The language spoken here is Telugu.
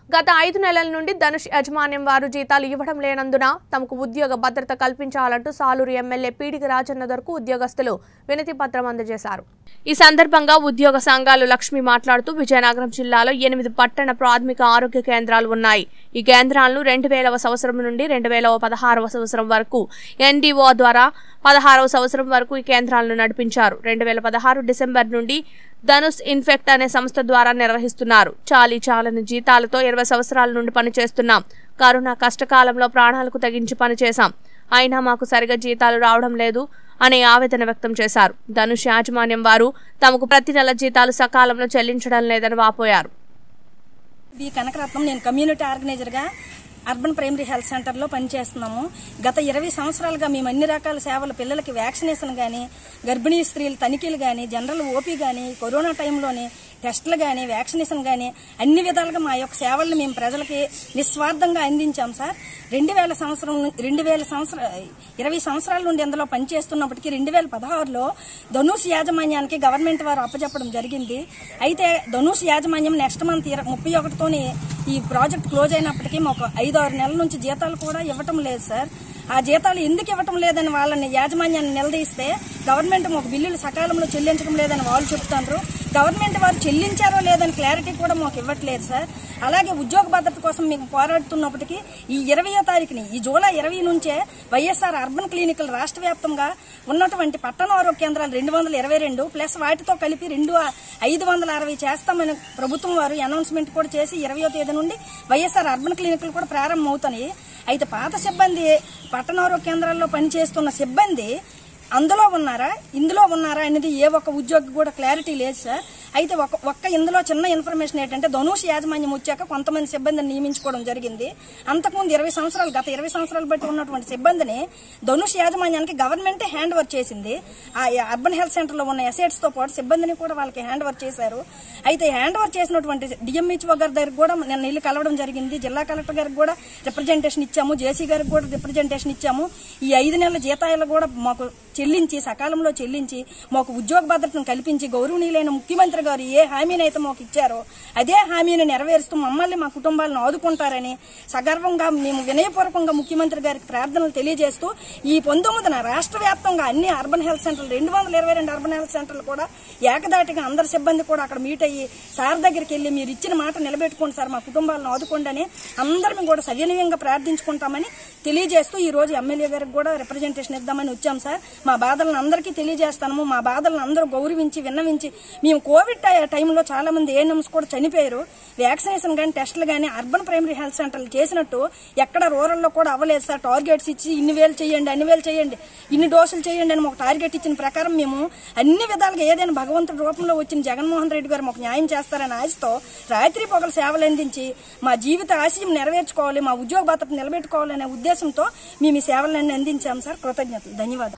గత ఐదు నెలల నుండి ధనుష్ యాజమాన్యం వారు జీతాలు ఇవ్వడం లేనందున తమకు ఉద్యోగ భద్రత కల్పించాలంటూ సాలూరు ఎమ్మెల్యే పీడికి రాజన్న దొరకు ఉద్యోగస్తులు వినతి పత్రం అందజేశారు ఈ సందర్భంగా ఉద్యోగ సంఘాలు లక్ష్మి మాట్లాడుతూ విజయనగరం జిల్లాలో ఎనిమిది పట్టణ ప్రాథమిక ఆరోగ్య కేంద్రాలు ఉన్నాయి ఈ కేంద్రాలను రెండు వేలవ సంవత్సరం నుండి రెండు వేలవ పదహారవ సంవత్సరం వరకు ఎన్డీఓ ద్వారా పదహారవ సంవత్సరం వరకు ఈ కేంద్రాలను నడిపించారు రెండు వేల పదహారు డిసెంబర్ నుండి ధనుష్ ఇన్ఫెక్ట్ అనే సంస్థ ద్వారా నిర్వహిస్తున్నారు చాలీ చాలని జీతాలతో ఇరవై సంవత్సరాల నుండి పనిచేస్తున్నాం కరోనా కష్టకాలంలో ప్రాణాలకు తెగించి పనిచేశాం అయినా మాకు సరిగా జీతాలు రావడం లేదు అనే ఆవేదన వ్యక్తం చేశారు ధనుష్ యాజమాన్యం వారు తమకు ప్రతి నెల జీతాలు సకాలంలో చెల్లించడం లేదని వాపోయారు బి కనకరత్నం నేను కమ్యూనిటీ ఆర్గనైజర్గా అర్బన్ ప్రైమరీ హెల్త్ సెంటర్లో పనిచేస్తున్నాము గత ఇరవై సంవత్సరాలుగా మేము అన్ని రకాల సేవలు పిల్లలకి వ్యాక్సినేషన్ కానీ గర్భిణీ స్త్రీల తనిఖీలు కానీ జనరల్ ఓపీ కానీ కరోనా టైంలోని టెస్టులు కానీ వ్యాక్సినేషన్ కానీ అన్ని విధాలుగా మా యొక్క సేవలను మేము ప్రజలకి నిస్వార్థంగా అందించాం సార్ రెండు వేల సంవత్సరం ను- రెండు వేల సంవత్సర ఇరవై సంవత్సరాల నుండి ఇందులో పనిచేస్తున్నప్పటికీ రెండు వేల పదహారులో ధనుష్ యాజమాన్యానికి గవర్నమెంట్ వారు అప్పచెప్పడం జరిగింది అయితే ధనుష్ యాజమాన్యం నెక్స్ట్ మంత్ ఇర- ముప్పై ఒకటితోని ఈ ప్రాజెక్ట్ క్లోజ్ అయినప్పటికీ మాకు ఐదు ఆరు నెలల నుంచి జీతాలు కూడా ఇవ్వటం లేదు సార్ ఆ జీతాలు ఎందుకు ఇవ్వటం లేదని వాళ్ళని యాజమాన్యాన్ని నిలదీస్తే గవర్నమెంట్ మాకు బిల్లులు సకాలంలో చెల్లించడం లేదని వాళ్ళు చెప్తున్నారు గవర్నమెంట్ వారు చెల్లించారో లేదని క్లారిటీ కూడా మాకు ఇవ్వట్లేదు సార్ అలాగే ఉద్యోగ భద్రత కోసం మేము పోరాడుతున్నప్పటికీ ఈ ఇరవయో తారీఖుని ఈ జూలై ఇరవై నుంచే వైఎస్ఆర్ అర్బన్ క్లినికల్ రాష్ట్ర వ్యాప్తంగా ఉన్నటువంటి పట్టణ ఆరోగ్య కేంద్రాలు రెండు వందల ఇరవై రెండు ప్లస్ వాటితో కలిపి రెండు ఐదు వందల అరవై చేస్తామని ప్రభుత్వం వారు అనౌన్స్మెంట్ కూడా చేసి ఇరవయో తేదీ నుండి వైఎస్ఆర్ అర్బన్ క్లినిక్లు కూడా ప్రారంభం అవుతున్నాయి అయితే పాత సిబ్బంది పట్టణ ఆరోగ్య కేంద్రాల్లో పనిచేస్తున్న సిబ్బంది అందులో ఉన్నారా ఇందులో ఉన్నారా అనేది ఏ ఒక్క ఉద్యోగి కూడా క్లారిటీ లేదు సార్ అయితే ఒక ఒక్క ఇందులో చిన్న ఇన్ఫర్మేషన్ ఏంటంటే ధనుష్ యాజమాన్యం వచ్చాక కొంతమంది సిబ్బందిని నియమించుకోవడం జరిగింది అంతకుముందు ఇరవై సంవత్సరాలు గత ఇరవై సంవత్సరాలు బట్టి ఉన్నటువంటి సిబ్బందిని ధనుష్ యాజమాన్యానికి గవర్నమెంటే హ్యాండ్ ఓవర్ చేసింది ఆ అర్బన్ హెల్త్ సెంటర్ లో ఉన్న ఎసెట్స్ తో పాటు సిబ్బందిని కూడా వాళ్ళకి హ్యాండ్ ఓవర్ చేశారు అయితే హ్యాండ్ ఓవర్ చేసినటువంటి డిఎంహెచ్ఓ గారి దగ్గర కూడా నేను ఇల్లు కలవడం జరిగింది జిల్లా కలెక్టర్ గారికి కూడా రిప్రజెంటేషన్ ఇచ్చాము జేసీ గారికి కూడా రిప్రజెంటేషన్ ఇచ్చాము ఈ ఐదు నెలల జీతాలు కూడా మాకు చెల్లించి సకాలంలో చెల్లించి మాకు ఉద్యోగ భద్రతను కల్పించి గౌరవనీయులైన ముఖ్యమంత్రి గారు ఏ హామీని అయితే మాకు ఇచ్చారో అదే హామీని నెరవేరుస్తూ మమ్మల్ని మా కుటుంబాలను ఆదుకుంటారని సగర్వంగా మేము వినయపూర్వకంగా ముఖ్యమంత్రి గారికి ప్రార్థనలు తెలియజేస్తూ ఈ పంతొమ్మిదిన రాష్ట్ర వ్యాప్తంగా అన్ని అర్బన్ హెల్త్ సెంటర్లు రెండు వందల ఇరవై రెండు అర్బన్ హెల్త్ సెంటర్లు కూడా ఏకదాటిగా అందరి సిబ్బంది కూడా అక్కడ మీట్ అయ్యి సార్ దగ్గరికి వెళ్లి మీరు ఇచ్చిన మాట నిలబెట్టుకోండి సార్ మా కుటుంబాలను ఆదుకోండి అని అందరం కూడా సవినయంగా ప్రార్థించుకుంటామని తెలియజేస్తూ ఈ రోజు ఎమ్మెల్యే గారికి కూడా రిప్రజెంటేషన్ ఇద్దామని వచ్చాం సార్ మా బాధలను అందరికీ తెలియజేస్తాము మా బాధలను అందరూ గౌరవించి విన్నవించి మేము కోవిడ్ టై- టైంలో చాలా మంది ఏఎన్ఎంస్ కూడా చనిపోయారు వ్యాక్సినేషన్ కానీ టెస్టులు కానీ అర్బన్ ప్రైమరీ హెల్త్ సెంటర్లు చేసినట్టు ఎక్కడ రూరల్లో కూడా అవ్వలేదు సార్ టార్గెట్స్ ఇచ్చి ఇన్ని వేలు చేయండి అన్ని వేలు చేయండి ఇన్ని డోసులు చేయండి అని ఒక టార్గెట్ ఇచ్చిన ప్రకారం మేము అన్ని విధాలుగా ఏదైనా భగవంతుడి రూపంలో వచ్చిన జగన్మోహన్ రెడ్డి గారు మాకు న్యాయం చేస్తారని ఆశతో రాత్రి పగలు సేవలు అందించి మా జీవిత ఆశయం నెరవేర్చుకోవాలి మా ఉద్యోగ భద్రత నిలబెట్టుకోవాలనే ఉద్దేశంతో మేము ఈ సేవలన్నీ అందించాం సార్ కృతజ్ఞతలు ధన్యవాదాలు